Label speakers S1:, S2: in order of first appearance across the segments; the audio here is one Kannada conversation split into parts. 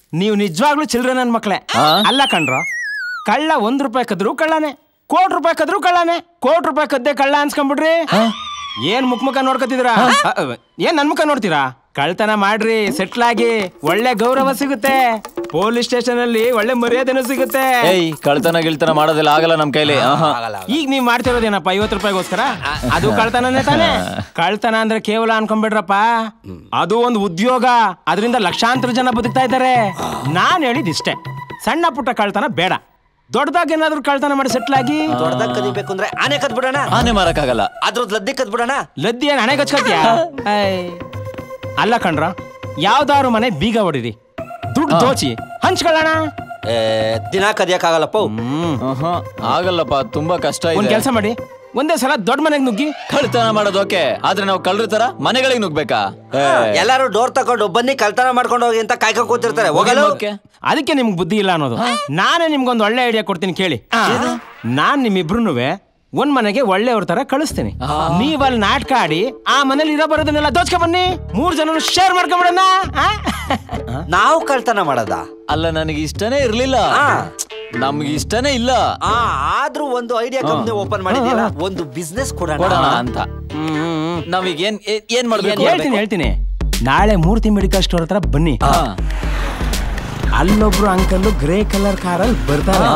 S1: ನೀವು ನಿಜವಾಗ್ಲೂ ಚಿಲ್ಡ್ರೆ ನನ್ ಮಕ್ಳೇ ಅಲ್ಲ ಕಣ್ರೋ ಕಳ್ಳ ಒಂದ್ ರೂಪಾಯಿ ಕದ್ರು ಕಳ್ಳನೇ ಕೋಟಿ ರೂಪಾಯಿ ಕದ್ರು ಕಳ್ಳನೇ ಕೋಟಿ ರೂಪಾಯಿ ಕದ್ದೆ ಕಳ್ಳ ಅನ್ಸ್ಕೊಂಡ್ಬಿಡ್ರಿ ಏನ್ ಮುಖ ಮುಖ ನೋಡ್ಕೊತಿದ್ದೀರಾ ಅ, ಅ, ಏನ್ ನನ್ ಮುಖ ನೋಡ್ತೀರಾ ಕಳ್ತನ ಮಾಡ್ರಿ ಸೆಟ್ಲ್ ಆಗಿ ಒಳ್ಳೆ ಗೌರವ ಸಿಗುತ್ತೆ ಪೊಲೀಸ್ ಸ್ಟೇಷನ್ ಅಲ್ಲಿ ಒಳ್ಳೆ ಮರ್ಯಾದೆನೂ ಸಿಗುತ್ತೆ
S2: ಏಯ್ ಕಳ್ತನ ಗಿಳ್ತನ ಮಾಡೋದಿಲ್ಲ ಆಗಲ್ಲ ನಮ್ ಕೈಲಿ ಆಹಾ.
S1: ಈಗ ನೀವ್ ಮಾಡ್ತಿರೋದೇನಪ್ಪ ಐವತ್ತು ರೂಪಾಯಿಗೋಸ್ಕರ ಅದು ಕಳ್ತನನೇ ತಾನೇ ಕಳ್ತನ ಅಂದ್ರೆ ಕೇವಲ ಅನ್ಕೊಂಡ್ಬಿಡ್ರಪ್ಪ ಅದು ಒಂದು ಉದ್ಯೋಗ ಅದರಿಂದ ಲಕ್ಷಾಂತರ ಜನ ಬದುಕ್ತಾ ಇದ್ದಾರೆ ನಾನ್ ಹೇಳಿದ್ ಇಷ್ಟೇ ಸಣ್ಣ ಪುಟ್ಟ ಕಳ್ತನ ಬೇಡ ದೊಡ್ಡದಾಗಿ ಏನಾದ್ರು ಕಳ್ತನ ಮಾಡಿ ಸೆಟ್ಲ್ ಆಗಿ
S3: ದೊಡ್ಡದಾಗ ಕದಿಬೇಕು ಅಂದ್ರೆ ಆನೆ ಕದ್ಬಿಡೋಣ
S2: ಆನೆ ಮಾರಕ್ಕಾಗಲ್ಲ
S3: ಅದ್ರದ್ ಲದ್ದಿ ಕದ್ಬಿಡೋಣ
S1: ಲದ್ದಿ ಏನ್ ಹಣೆ ಗಚ್ಕತ್ಯಾ ಅಲ್ಲ ಕಣ್ರ ಯಾವ್ದಾದ್ರು ಮನೆ ಬೀಗ ಹೊಡಿರಿ ದುಡ್ಡು ದೋಚಿ ಹಂಚ್ಕೊಳ್ಳೋಣ
S3: ಏ, ದಿನ ಕದಿಯಕ್ಕಾಗಲ್ಲಪ್ಪ
S2: ಆಹಾ, ಆಗಲ್ಲಪ್ಪ ತುಂಬಾ ಕಷ್ಟ
S1: ಒಂದ್
S2: ಇದೆ
S1: ಕೆಲಸ ಮಾಡಿ ಒಂದೇ ಸಲ ದೊಡ್ಡ ಮನೆಗೆ ನುಗ್ಗಿ
S2: ಕಳ್ತನ ಮಾಡೋದು ಓಕೆ ಆದ್ರೆ ನಾವು ಕಳ್ರ ತರ ಮನೆಗಳಿಗೆ ನುಗ್ಬೇಕಾ ಏ,
S3: ಎಲ್ಲಾರು ಡೋರ್ ತಕೊಂಡು ಬನ್ನಿ ಕಳ್ತನ ಮಾಡ್ಕೊಂಡು ಹೋಗಿ ಅಂತ ಕಾಯ್ಕೊಂಡ್ ಕೂತಿರ್ತಾರೆ ಹೋಗಲು
S2: ಓಕೆ.
S1: ಅದಕ್ಕೆ ನಿಮ್ಗೆ ಬುದ್ಧಿ ಇಲ್ಲ ಅನ್ನೋದು ನಾನೇ ನಿಮ್ಗೊಂದು ಒಳ್ಳೆ ಐಡಿಯಾ ಕೊಡ್ತೀನಿ ಕೇಳಿ ನಾನ್ ನಿಮ್ಮಿಬ್ರು ಒಂದ್ ಮನೆಗೆ ಒಳ್ಳೆಯವ್ರ ತರ ಕಳಿಸ್ತೀನಿ ನೀವ್ ಅಲ್ಲಿ ನಾಟಕ ಆಡಿ ಆ ಮನೇಲಿ ಇರೋ ಬರೋದನ್ನೆಲ್ಲ ದೋಚ್ಕೊ ಬನ್ನಿ ಮೂರ್ ಜನ ಶೇರ್ ಮಾಡ್ಕೊಂಬಿಡೋಣ ಆ?
S3: ನಾವು ಕಳ್ತನ ಮಾಡದ
S2: ಅಲ್ಲ ನನಗೆ ಇಷ್ಟನೇ ಇರ್ಲಿಲ್ಲ ನಮ್ಗೆ ಇಷ್ಟನೇ ಇಲ್ಲ
S3: ಆ ಆದ್ರೂ ಒಂದು ಐಡಿಯಾ ಕಂಪ್ನಿ ಓಪನ್ ಮಾಡಿದ್ಯಲ್ಲ ಒಂದು ಬಿಸ್ನೆಸ್ ಕೊಡೋಣ
S2: ಕೊಡೋಣ ಅಂತ ನಾವೀಗ ಏನ್ ಏನ್- ಏನ್ ಮಾಡ್ಬೇಕು
S1: ಹೇಳ್ತೀನಿ ಹೇಳ್ತೀನಿ ನಾಳೆ ಮೂರ್ತಿ ಮೆಡಿಕಲ್ ಸ್ಟೋರ್ ಹತ್ರ ಬನ್ನಿ
S2: ಹಾ.
S1: ಅಲ್ಲೊಬ್ರು ಅಂಕಲ್ ಗ್ರೇ ಕಲರ್ ಕಾರಲ್ಲಿ ಬರ್ತಾರೆ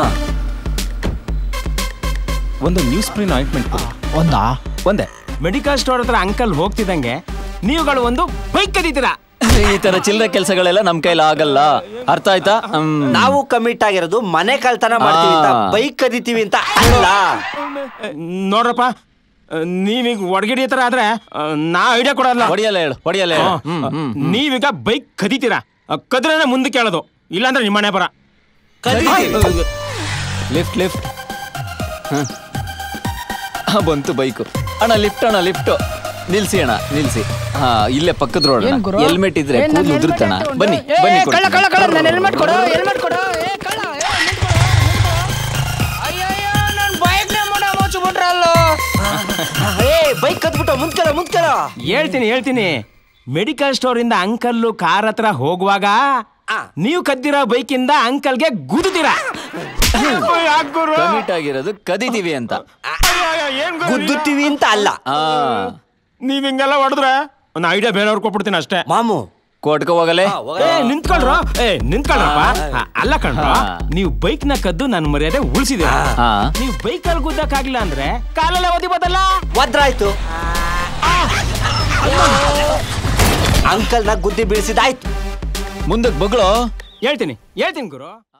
S1: ಒಂದು ನ್ಯೂಸ್ ಪ್ರಿಂಟ್ ಆಯಿಂಟ್ಮೆಂಟ್ ಒಂದಾ ಒಂದೇ ಮೆಡಿಕಲ್ ಸ್ಟೋರ್ ಹತ್ರ ಅಂಕಲ್ ಹೋಗ್ತಿದ್ದಂಗೆ ನೀವುಗಳು ಒಂದು ಬೈಕ್ ಕದೀತೀರಾ
S2: ಈ ತರ ಚಿಲ್ಲರೆ ಕೆಲಸಗಳೆಲ್ಲ ನಮ್ ಕೈಲಿ ಆಗಲ್ಲ ಅರ್ಥ ಆಯ್ತಾ ಹ್ಮ್.
S3: ನಾವು ಕಮಿಟ್ ಆಗಿರೋದು ಮನೆ ಕಳ್ತನ ಮಾಡ್ತೀವಿ ಅಂತ
S2: ಆ.
S3: ಬೈಕ್ ಕದಿತೀವಿ ಅಂತ ಅಲ್ಲ
S1: ನೋಡ್ರಪ್ಪ ನೀವೀಗ ಒಡಗಿಡಿ ತರ ಆದ್ರೆ ಆ, ನಾ ಐಡಿಯಾ ಕೊಡಲ್ಲ
S2: ಹೊಡಿಯಲ್ಲ ಹೇಳು ಹೊಡಿಯಲ್ಲ ಹೇಳು
S1: ಹಾ.
S2: ಹ್ಮ್ ಹ್ಮ್
S1: ನೀವೀಗ ಬೈಕ್ ಕದೀತೀರಾ ಆ, ಕದ್ರೇನೆ ಮುಂದಕ್ಕೆ ಹೇಳೋದು ಇಲ್ಲಾಂದ್ರೆ ನಿಮ್ಮನೆ ಬರ
S2: ಲಿಫ್ಟ್ ಲಿಫ್ಟ್ ಬಂತು ಬೈಕು ಅಣ್ಣ ಲಿಫ್ಟ್ ಅಣ್ಣ ಲಿಫ್ಟ್ ನಿಲ್ಸಿ ಅಣ್ಣ ನಿಲ್ಸಿ ಹಾ ಇಲ್ಲೇ ಪಕ್ಕದ ರೋಡ್ ಹೆಲ್ಮೆಟ್ ಇದ್ರೆ ಕೂದಲು ಉದುರುತ್ತಣ್ಣ ಬನ್ನಿ ಬನ್ನಿ
S4: ಕಳ್ಳ ಕಳ್ಳ ಕಳ್ಳ
S2: ಕೊಡ್ತೀನಿ.
S4: ನಾನು ಹೆಲ್ಮೆಟ್ ಕೊಡು ಹೆಲ್ಮೆಟ್ ಕೊಡು ಏ ಕಳ್ಳ ಏ, helmet ಕೊಡು, helmet ಕೊಡು. ಅಯ್ಯಯ್ಯೋ ನನ್ ಬೈಕ್ನೇ ಮಾಡ ಮುಚ್ಚಿಬಿಟ್ರಲ್ಲೋ
S3: ಏ ಬೈಕ್ ಕದ್ಬಿಟ್ಟು ಮುಂದ್ಕಲ ಮುಂದ್ಕಲ
S1: ಹೇಳ್ತೀನಿ ಹೇಳ್ತೀನಿ ಮೆಡಿಕಲ್ ಸ್ಟೋರ್ ಇಂದ ಅಂಕಲ್ಲು ಕಾರ್ ಹತ್ರ ಹೋಗುವಾಗ
S3: ಆ.
S1: ನೀವು ಕದ್ದಿರೋ ಬೈಕಿಂದ ಅಂಕಲ್ಗೆ ಗುದ್ದುತ್ತೀರಾ
S2: ಕಮಿಟ್ ಆಗಿರೋದು ಕದಿದೀವಿ ಅಂತ
S3: ಗುದ್ದುತ್ತೀವಿ ಅಂತ ಅಲ್ಲ
S2: ಆ
S1: ನೀವ್ ಹಿಂಗೆಲ್ಲ ಹೊಡೆದ್ರೆ ಒಂದು ಐಡಿಯಾ ಬೇರೆಯವ್ರು ಕೊಟ್ಬಿಡ್ತೀನಿ ಅಷ್ಟೇ
S3: ಮಾಮು
S2: ಕೋಟ್ಕ ಹೋಗಲೇ
S1: ಏ ನಿಂತ್ಕೊಳ್ರ ಏ ನಿಂತ್ಕೊಳ್ರಪ್ಪ ಆ, ಅಲ್ಲ ಕಣ್ರ
S2: ಹಾ.
S1: ನೀವು ಬೈಕ್ ನ ಕದ್ದು ನನ್ನ ಮರ್ಯಾದೆ ಉಳಿಸಿದೀರ
S2: ಹಾ
S1: ನೀವು ಬೈಕ್ ಅಲ್ಲಿ ಗುದ್ದಕ್ಕಾಗಿಲ್ಲ ಅಂದ್ರೆ ಕಾಲಲ್ಲೇ ಓದಿಬೋದಲ್ಲ
S3: ಒದ್ರಾಯ್ತು ಅಂಕಲ್ನ ಗುದ್ದಿ ಬೀಳಿಸಿದಾಯ್ತು
S2: ಮುಂದಕ್ಕೆ ಬಗ್ಳು
S1: ಹೇಳ್ತೀನಿ ಹೇಳ್ತೀನಿ ಗುರು